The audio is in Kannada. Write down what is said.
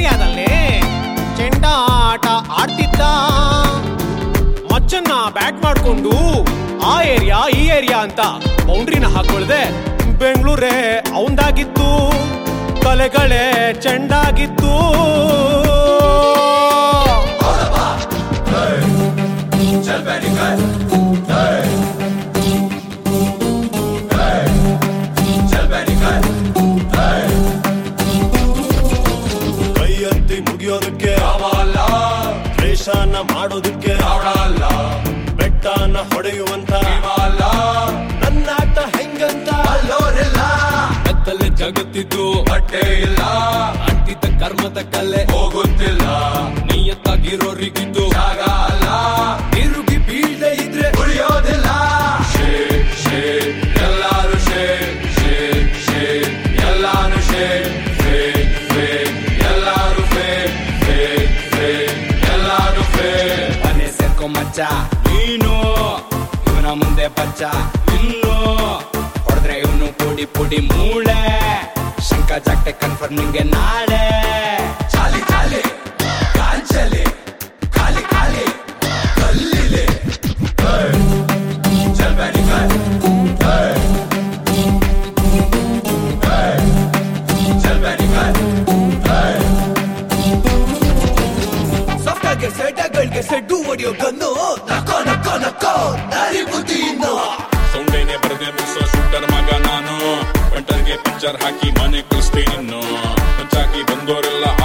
ಏರಿಯಾದಲ್ಲಿ ಚೆಂಡಾಟ ಆಡ್ತಿದ್ದ ಮಚ್ಚನ್ನ ಬ್ಯಾಟ್ ಮಾಡ್ಕೊಂಡು ಆ ಏರಿಯಾ ಈ ಏರಿಯಾ ಅಂತ ಬೌಂಡ್ರಿನ ಹಾಕೊಳ್ದೆ ಬೆಂಗಳೂರೇ ಅವಂದಾಗಿತ್ತು ತಲೆಗಳೇ ಚೆಂಡಾಗಿತ್ತು ಕೈ ಎತ್ತಿ ಮುಗಿಯೋದಕ್ಕೆ ದ್ವೇಷನ ಮಾಡೋದಕ್ಕೆ ಬೆಟ್ಟನ ಹೊಡೆಯುವಂತ ನನ್ನಾಟ ಹೆಂಗಂತ ಕತ್ತಲೆ ಜಗತ್ತಿದ್ದು ಬಟ್ಟೆ ಇಲ್ಲ ಅಂಟಿದ ಕರ್ಮದ ಕಲೆ ಹೋಗುತ್ತಿಲ್ಲ ನಿಯತ್ತಾಗಿರೋರಿಗಿದ್ದು ಜಾಗ ಅಲ್ಲ ತಿರುಗಿ ಬೀಳದೆ ಇದ್ರೆ ಉಳಿಯೋದಿಲ್ಲ ಶೇ ಶೇ ಎಲ್ಲಾರು ಶೇ ಶೇ ಶೇ ಎಲ್ಲಾರು ಶೇ ಫೇ ಫೇ ಎಲ್ಲಾರು ಫೇ ಫೇ ಫೇ ಎಲ್ಲಾರು ಫೇ ಮನೆ ಸೇರ್ಕೊ ಮಚ್ಚ ನೀನು ಇವನ ಮುಂದೆ ಬಚ್ಚ ಇನ್ನು ಹೊಡೆದ್ರೆ ಇವನು ಪುಡಿ ಪುಡಿ ಮೂಳೆ ಶಂಕ ಜಾಕ್ಟೆ ಕನ್ಫರ್ಮ್ ನಿಂಗೆ ನಾಳೆ ಚಾಲಿ ಚಾಲಿ ಕಾಂಚಲಿ ಖಾಲಿ ಖಾಲಿ ಕಲ್ಲಿಲೆ ಚಲ್ಬರಿ ಚಲ್ಬರಿ ಸಫ್ಟಾಗೆ ಸೆಟಗಳಿಗೆ ಸೆಡ್ಡು ಹೊಡಿಯೋ ಗನ್ನು ನಕ್ಕೋ ನಕ್ಕೋ ನಕ್ಕೋ ದಾರಿ ಬುದ್ಧಿ ಇನ್ನು ಸೊಂಡೇನೆ ಬರದೆ ಮುಗಿಸೋ ಶೂಟರ್ ಮಗ ನಾನು ವೆಂಟರ್ಗೆ ಪಿಕ್ಚರ್ ಹಾಕಿ ಮನೆ ಕಳಿಸ್ತೀನಿ ಇನ್ನು ಪಂಚಾಕಿ ಬಂದೋರೆಲ್ಲ